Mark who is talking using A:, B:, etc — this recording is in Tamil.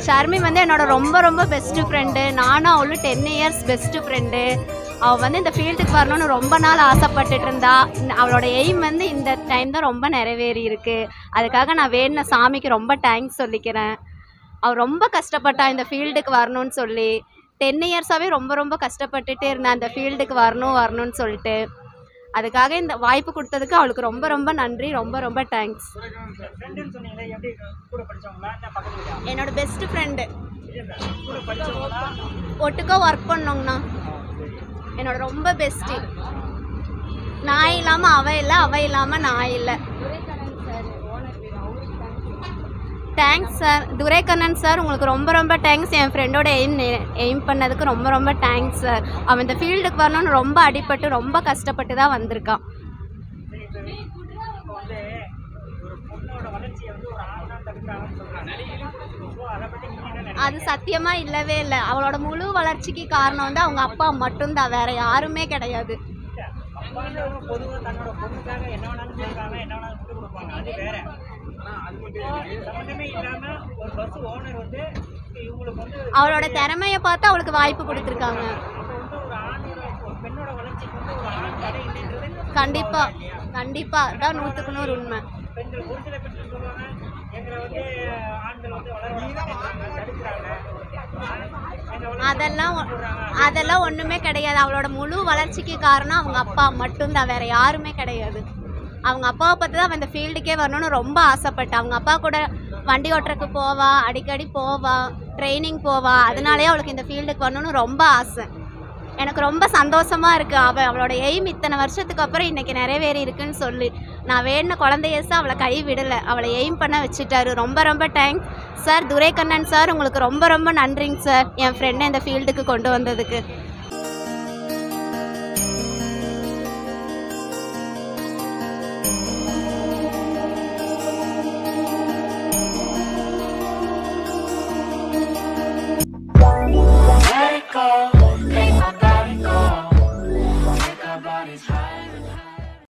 A: ஷர்மி வந்து என்னோட ரொம்ப ரொம்ப பெஸ்ட்டு ஃப்ரெண்டு நானும் அவளும் டென் இயர்ஸ் பெஸ்ட்டு ஃப்ரெண்டு அவள் வந்து இந்த ஃபீல்டுக்கு வரணும்னு ரொம்ப நாள் ஆசைப்பட்டுட்டு இருந்தா இந்த- அவளோட எய்ம் வந்து இந்த டைம் தான் ரொம்ப நிறைவேறி இருக்கு அதுக்காக நான் வேணுன சாமிக்கு ரொம்ப தேங்க்ஸ் சொல்லிக்கிறேன் அவள் ரொம்ப கஷ்டப்பட்டா இந்த ஃபீல்டுக்கு வரணும்னு சொல்லி டென் இயர்ஸாகவே ரொம்ப ரொம்ப கஷ்டப்பட்டுட்டே இருந்தேன் அந்த ஃபீல்டுக்கு வரணும் வரணும்னு சொல்லிட்டு அதுக்காக இந்த வாய்ப்பு கொடுத்ததுக்கு அவளுக்கு ரொம்ப ரொம்ப நன்றி ரொம்ப ரொம்ப தேங்க்ஸ்
B: ஃப்ரெண்டுன்னு சொன்னீங்களே எப்படி கூட படிச்சவங்களா இல்லை பக்கத்து வீடா
A: என்னோட பெஸ்ட் ஃப்ரெண்டு
B: இல்லை கூட படிச்சவங்களா
A: ஒட்டுக்கா ஒர்க் பண்ணோங்கண்ணா என்னோட ரொம்ப பெஸ்ட்டு நான் இல்லாமல் அவ இல்லை அவ இல்லாமல் நான் இல்லை தேங்க்ஸ் சார் துரைக்கண்ணன் சார் உங்களுக்கு ரொம்ப ரொம்ப தேங்க்ஸ் என் ஃப்ரெண்டோட எய்ம் எய்ம் பண்ணதுக்கு ரொம்ப ரொம்ப தேங்க்ஸ் சார் அவன் இந்த ஃபீல்டுக்கு வரணும்னு ரொம்ப அடிபட்டு ரொம்ப கஷ்டப்பட்டு தான் வந்திருக்கான்
B: சரி இப்போ இப்போ வந்து ஒரு பொண்ணோட வளர்ச்சியை வந்து ஒரு ஆண் தான் தடுக்கிறாங்கன்னு சொல்கிறாங்க ஸோ அதை பற்றி நீங்கள் என்ன நினைக்கிறீங்க
A: அது சத்தியமா இல்லவே இல்லை அவளோட முழு வளர்ச்சிக்கு காரணம் வந்து அவங்க அப்பா மட்டும்தான் வேற யாருமே கிடையாது
B: அப்பான்றவங்க பொதுவாக தன்னோட பொண்ணுக்காக என்ன வேணாலும் செய்வாங்க என்ன வேணாலும் விட்டு கொடுப்பாங்க அது வேற சம்மந்தமே இல்லாம ஒரு பஸ் ஓனர் வந்து இவங்களுக்கு வந்து
A: அவளோட திறமையை பார்த்து அவளுக்கு வாய்ப்பு கொடுத்துருக்காங்க
B: அப்போ வந்து ஒரு ஆணோட ஒரு பெண்ணோட வளர்ச்சிக்கு வந்து ஒரு ஆண் தடை இல்லைன்றது
A: கண்டிப்பா கண்டிப்பா அதான் நூற்றுக்கு நூறு உண்மை
B: பெண்கள் ஒரு சில பெண்கள் சொல்லுவாங்க எங்களை வந்து ஆண்கள் வந்து வளர மாட்டேங்கிறாங்க தடுக்கிறாங்க எங்களை வளர்ச்சி
A: அதெல்லாம் ஒ- அதெல்லாம் ஒன்றுமே கிடையாது அவளோட முழு வளர்ச்சிக்கு காரணம் அவங்க அப்பா மட்டும்தான் வேற யாருமே கிடையாது அவங்க அப்பாவை பார்த்து தான் அவன் இந்த ஃபீல்டுக்கே வரணும்னு ரொம்ப ஆசைப்பட்டா அவங்க அப்பா கூட வண்டி ஓட்டுறதுக்கு போவா அடிக்கடி போவா ட்ரைனிங் போவா அதனாலேயே அவளுக்கு இந்த ஃபீல்டுக்கு வரணும்னு ரொம்ப ஆசை எனக்கு ரொம்ப சந்தோஷமா இருக்கு அவ அவளோட எய்ம் இத்தனை வருஷத்துக்கு அப்புறம் இன்னைக்கு நிறைவேறி இருக்குன்னு சொல்லி நான் வேணுன குழந்தையச அவளை கை விடலை அவளை எய்ம் பண்ண வச்சுட்டாரு ரொம்ப ரொம்ப தேங்க்ஸ் சார் துரைக்கண்ணன் சார் உங்களுக்கு ரொம்ப ரொம்ப நன்றிங்க சார் என் ஃப்ரெண்டை இந்த ஃபீல்டுக்கு கொண்டு வந்ததுக்கு